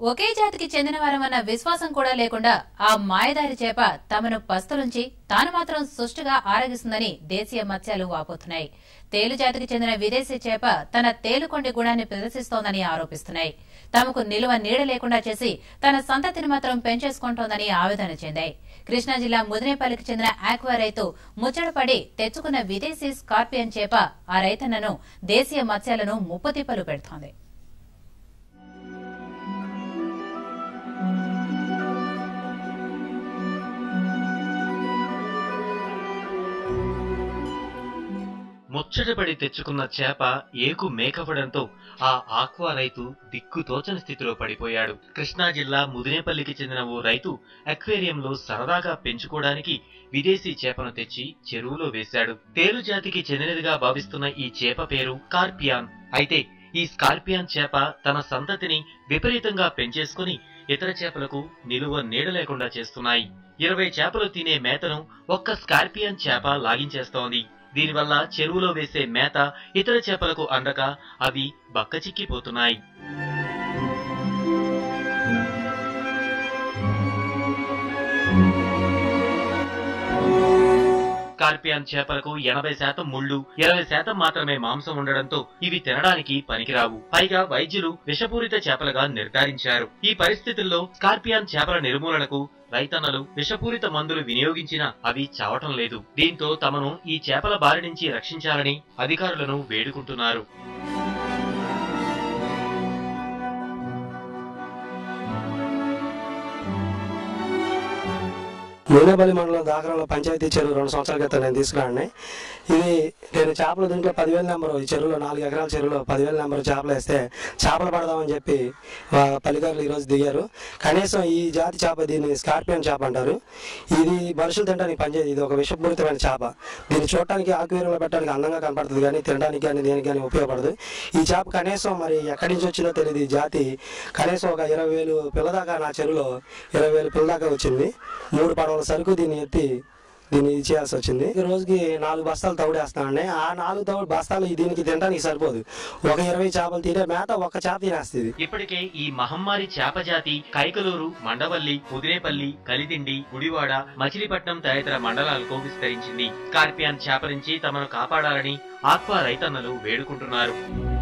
ఒకే జాతికి చెందిన వారమన్న విశ్వాసం కూడా లేకుండా ఆ మాయదారి చేప తమను పస్తులుంచి తాను మాత్రం సుష్టుగా ఆరగిస్తుందని దేశీయ మత్స్యాలు వాపోతున్నాయి తేలు జాతికి చెందిన విదేశీ చేప తన తేలుకొండి గుణాన్ని ప్రదర్శిస్తోందని ఆరోపిస్తున్నాయి తమకు నిలువ నీడ లేకుండా చేసి తన సంతతిని మాత్రం పెంచేసుకుంటోందని ఆవేదన చెందాయి కృష్ణా జిల్లా ముదినేపల్లికి చెందిన ఆక్వా రైతు ముచ్చటపడి తెచ్చుకున్న విదేశీ స్కార్పియన్ చేప ఆ రైతన్నను దేశీయ మత్స్యాలను ముప్పుతిప్పలు పెడుతోంది ముచ్చటపడి తెచ్చుకున్న చేప ఏకు మేకపడంతో ఆ ఆక్వా రైతు దిక్కుతోచని స్థితిలో పడిపోయాడు కృష్ణా జిల్లా ముదినేపల్లికి చెందిన ఓ రైతు అక్వేరియంలో సరదాగా పెంచుకోవడానికి విదేశీ చేపను తెచ్చి చెరువులో వేశాడు తేలు జాతికి చెందినదిగా భావిస్తున్న ఈ చేప పేరు కార్పియాన్ అయితే ఈ స్కార్పియాన్ చేప తన సంతతిని విపరీతంగా పెంచేసుకుని ఇతర చేపలకు నిలువ నీడ లేకుండా చేస్తున్నాయి ఇరవై చేపలు తినే మేతను ఒక్క స్కార్పియన్ చేప లాగించేస్తోంది దీనివల్ల చెరువులో వేసే మేత ఇతర చేపలకు అందక అవి బక్కచిక్కిపోతున్నాయి కార్పియాన్ చేపలకు ఎనభై శాతం ముళ్ళు ఇరవై శాతం మాత్రమే మాంసం ఉండడంతో ఇవి తినడానికి పనికిరావు పైగా వైద్యులు విషపూరిత చేపలుగా నిర్ధారించారు ఈ పరిస్థితుల్లో స్కార్పియాన్ చేపల నిర్మూలనకు రైతన్నలు విషపూరిత మందులు వినియోగించినా అవి చావటం లేదు దీంతో తమను ఈ చేపల బారి నుంచి రక్షించాలని అధికారులను వేడుకుంటున్నారు నూనెపల్లి మండలం దాకరంలో పంచాయతీ చెరువు రెండు సంవత్సరాల క్రితం నేను తీసుకురాండి ఇది నేను చేపలు దీంట్లో పదివేల నెంబరు ఈ చెరువులో నాలుగు ఎకరాల చెరువులో పదివేల నెంబరు చేపలు వేస్తే చేపలు పడదామని చెప్పి ఆ, పల్లికారులు ఈరోజు దిగారు కనీసం ఈ జాతి చేప దీన్ని స్కార్పియన్ చేప అంటారు ఇది మనుషులు తినడానికి పనిచేయదు ఇది ఒక విషపూరితమైన చేప దీన్ని చూడటానికి ఆక్వేరియంలో పెట్టడానికి అందంగా కనపడుతుంది కానీ తినడానికి కానీ దేనికి కానీ ఉపయోగపడదు ఈ చేప కనీసం మరి ఎక్కడి నుంచి వచ్చిందో తెలియదు ఈ జాతి కనీసం ఒక ఇరవై వేలు పిల్ల దాకా నా చెరువులో ఇరవై వేలు పిల్ల దాకా వచ్చింది మూడు పడవల సరుకు దీన్ని ఎత్తి దీన్ని ఇది చేయాల్సి వచ్చింది ఈ రోజుకి నాలుగు బస్తాలు తౌడేస్తానండి ఆ నాలుగు తౌడు బస్తాలు దీనికి తినడానికి సరిపోదు ఒక ఇరవై చేపలు తినే మేత ఒక్క చేప తినేస్తుంది ఇప్పటికే ఈ మహమ్మారి చేప జాతి కైకలూరు మండవల్లి ముదిరేపల్లి కలిదిండి గుడివాడ మచిలీపట్నం తదితర మండలాలకు విస్తరించింది స్కార్పియాన్ చేప నుంచి తమను కాపాడాలని ఆక్వా రైతన్నలు వేడుకుంటున్నారు